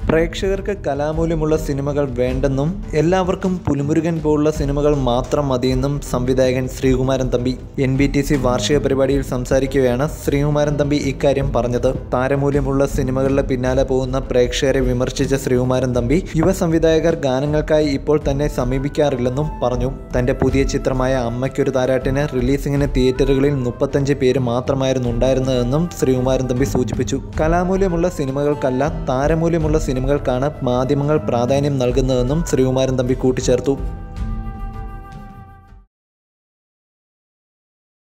പ്രേക്ഷകർക്ക് കലാമൂല്യമുള്ള സിനിമകൾ വേണ്ടെന്നും എല്ലാവർക്കും പുലിമുരുകൻ പോലുള്ള സിനിമകൾ മാത്രം മതിയെന്നും സംവിധായകൻ Sreekumaran Thampi N B T C വാർഷിക പരിപാടിയിൽ സംസാരിക്കുകയാണ് ശ്രീകുമാരൻ തമ്പി ഇക്കാര്യം പറഞ്ഞത് താരമൂല്യമുള്ള സിനിമകളുടെ പിന്നാലെ പോകുന്ന പ്രേക്ഷകരെ വിമർശിച്ച ശ്രീകുമാരൻ തമ്പി യുവ സംവിധായകർ ഗാനങ്ങൾക്കായി ഇപ്പോൾ തന്നെ സമീപിക്കാറില്ലെന്നും പറഞ്ഞു തന്റെ പുതിയ ചിത്രമായ അമ്മയ്ക്കൊരു താരാട്ടിന് റിലീസിങ്ങിന് തിയേറ്ററുകളിൽ മുപ്പത്തഞ്ച് പേര് മാത്രമായിരുന്നു ഉണ്ടായിരുന്നതെന്നും ശ്രീകുമാരൻ തമ്പി സൂചിപ്പിച്ചു കലാമൂല്യമുള്ള സിനിമകൾക്കല്ല താരമൂല്യമുള്ള സിനിമകൾക്കാണ് മാധ്യമങ്ങൾ പ്രാധാന്യം നൽകുന്നതെന്നും ശ്രീകുമാരൻ തമ്പി കൂട്ടിച്ചേർത്തു